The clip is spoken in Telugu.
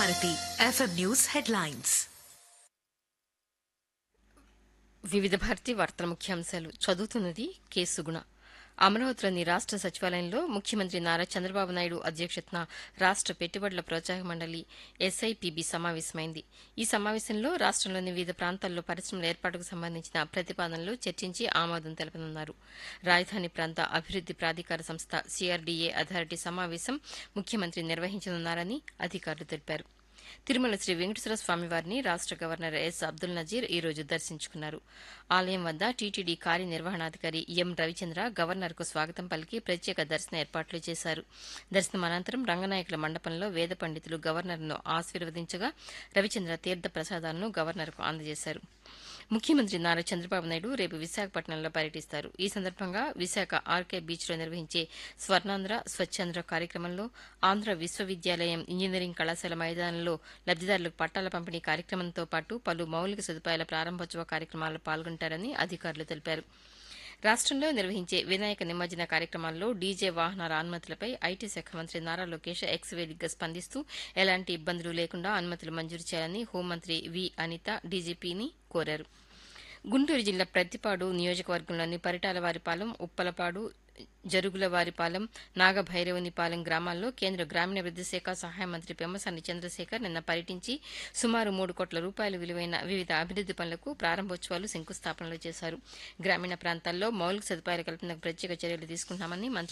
భారతి ఎఫ్ఎం న్యూస్ హెడ్లైన్స్ వివిధ భారతి వార్తల ముఖ్యాంశాలు చదువుతున్నది కె సుగుణ అమరావతిలోని రాష్ట సచివాలయంలో ముఖ్యమంత్రి నారా చంద్రబాబు నాయుడు అధ్యక్షతన రాష్ట పెట్టుబడుల ప్రోత్సాహక మండలి ఎస్ఐపిబి సమావేశమైంది ఈ సమావేశంలో రాష్టంలోని వివిధ ప్రాంతాల్లో పరిశ్రమల ఏర్పాటుకు సంబంధించిన ప్రతిపాదనలు చర్చించి ఆమోదం తెలపనున్నారు రాజధాని ప్రాంత అభివృద్ది ప్రాధికార సంస్థ సిఆర్డీఏ అథారిటీ సమావేశం ముఖ్యమంత్రి నిర్వహించనున్నారని అధికారులు తెలిపారు తిరుమల శ్రీ వెంకటేశ్వర స్వామివారిని రాష్ట గవర్నర్ ఎస్ అబ్దుల్ నజీర్ ఈ రోజు దర్శించుకున్నారు ఆలయం వద్ద టీటీడీ కార్యనిర్వహణాధికారి ఎం రవిచంద్ర గవర్నర్కు స్వాగతం పలికి ప్రత్యేక దర్శన ఏర్పాట్లు చేశారు దర్శనం అనంతరం రంగనాయకుల మండపంలో వేద పండితులు గవర్నర్ను ఆశీర్వదించగా రవిచంద్ర తీర్థ ప్రసాదాలను గవర్నర్కు అందజేశారు ముఖ్యమంత్రి నారా చంద్రబాబు నాయుడు రేపు విశాఖపట్నంలో పర్యటిస్తారు ఈ సందర్భంగా విశాఖ ఆర్కే బీచ్లో నిర్వహించే స్వర్ణాంధ్ర స్వచ్ఛాంధ్ర కార్యక్రమంలో ఆంధ్ర విశ్వవిద్యాలయం ఇంజనీరింగ్ కళాశాల మైదానంలో లబ్దిదారులకు పట్టాల పంపిణీ కార్యక్రమంతో పాటు పలు మౌలిక సదుపాయాల ప్రారంభోత్సవ కార్యక్రమాల్లో పాల్గొంటారని అధికారులు తెలిపారు రాష్టంలో నిర్వహించే వినాయక నిమజ్జన కార్యక్రమాల్లో డీజే వాహనాల అనుమతులపై ఐటీ శాఖ మంత్రి నారా లోకేష్ ఎక్స్ వేదికగా స్పందిస్తూ ఎలాంటి ఇబ్బందులు లేకుండా అనుమతులు మంజూరు చేయాలని హోంమంత్రి వి అనిత డీజీపీని కోరారు గుంటూరు జిల్లా ప్రతిపాడు నియోజకవర్గంలోని పరిటాలవారిపాలెం ఉప్పలపాడు జరుగులవారిపాలెం నాగభైరవునిపాలెం గ్రామాల్లో కేంద్ర గ్రామీణాభివృద్ది శాఖ సహాయ మంత్రి పెమ్మసాని చంద్రశేఖర్ నిన్న పర్యటించి సుమారు మూడు కోట్ల రూపాయల విలువైన వివిధ అభివృద్ది పనులకు ప్రారంభోత్సవాలు శంకుస్థాపనలు చేశారు గ్రామీణ ప్రాంతాల్లో మౌలిక సదుపాయాల కల్పనకు ప్రత్యేక చర్యలు తీసుకుంటామని మంత్రి